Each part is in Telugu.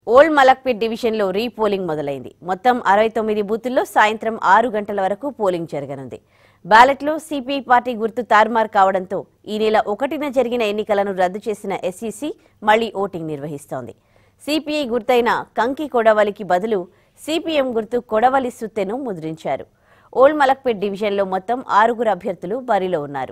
ఓల్డ్ మలక్పేట్ డివిజన్లో రీపోలింగ్ మొదలైంది మొత్తం అరవై తొమ్మిది బూతుల్లో సాయంత్రం ఆరు గంటల వరకు పోలింగ్ జరగనుంది బ్యాలెట్లో సిపిఐ పార్టీ గుర్తు తారుమారు కావడంతో ఈ నెల ఒకటిన జరిగిన ఎన్నికలను రద్దు చేసిన ఎస్ఈసి మళ్లీ ఓటింగ్ నిర్వహిస్తోంది సిపిఐ గుర్తైన కంకి కొడవలికి బదులు సిపిఎం గుర్తు కొడవలి సుత్తెను ముద్రించారు ఓల్డ్ మలక్పేట్ డివిజన్లో మొత్తం ఆరుగురు అభ్యర్థులు బరిలో ఉన్నారు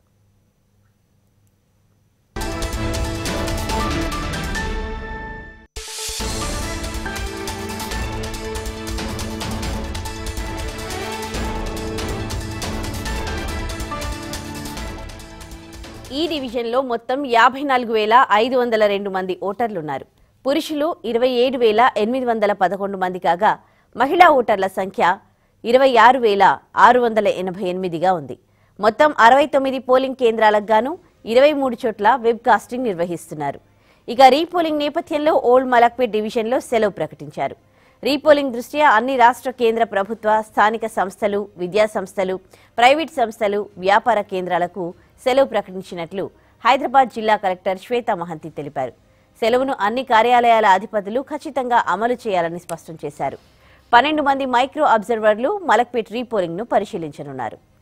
ఈ డివిజన్లో మొత్తం యాభై నాలుగు వేల ఐదు వందల రెండు మంది ఓటర్లున్నారు పురుషులు ఇరవై ఏడు వేల ఎనిమిది వందల పదకొండు మంది కాగా మహిళా ఓటర్ల సంఖ్య ఇరవై ఆరు వేల ఆరు వందల ఎనభై ఎనిమిదిగా ఉంది మొత్తం అరవై తొమ్మిది పోలింగ్ కేంద్రాలకు గాను ఇరవై మూడు చోట్ల వెబ్ కాస్టింగ్ నిర్వహిస్తున్నారు ఇక రీపోలింగ్ నేపథ్యంలో ఓల్డ్ మలక్పేట్ డివిజన్లో సెలవు ప్రకటించారు రీపోలింగ్ దృష్ట్యా అన్ని రాష్ట్ర కేంద్ర ప్రభుత్వ స్థానిక సంస్థలు విద్యా సంస్థలు ప్రైవేట్ సంస్థలు వ్యాపార కేంద్రాలకు సెలవు ప్రకటించినట్లు హైదరాబాద్ జిల్లా కలెక్టర్ శ్వేతా మహంతి తెలిపారు సెలవును అన్ని కార్యాలయాల అధిపతులు ఖచ్చితంగా అమలు చేయాలని స్పష్టం చేశారు పన్నెండు మంది మైక్రో అబ్జర్వర్లు మలక్పేట్ రీపోలింగ్ ను పరిశీలించనున్నారు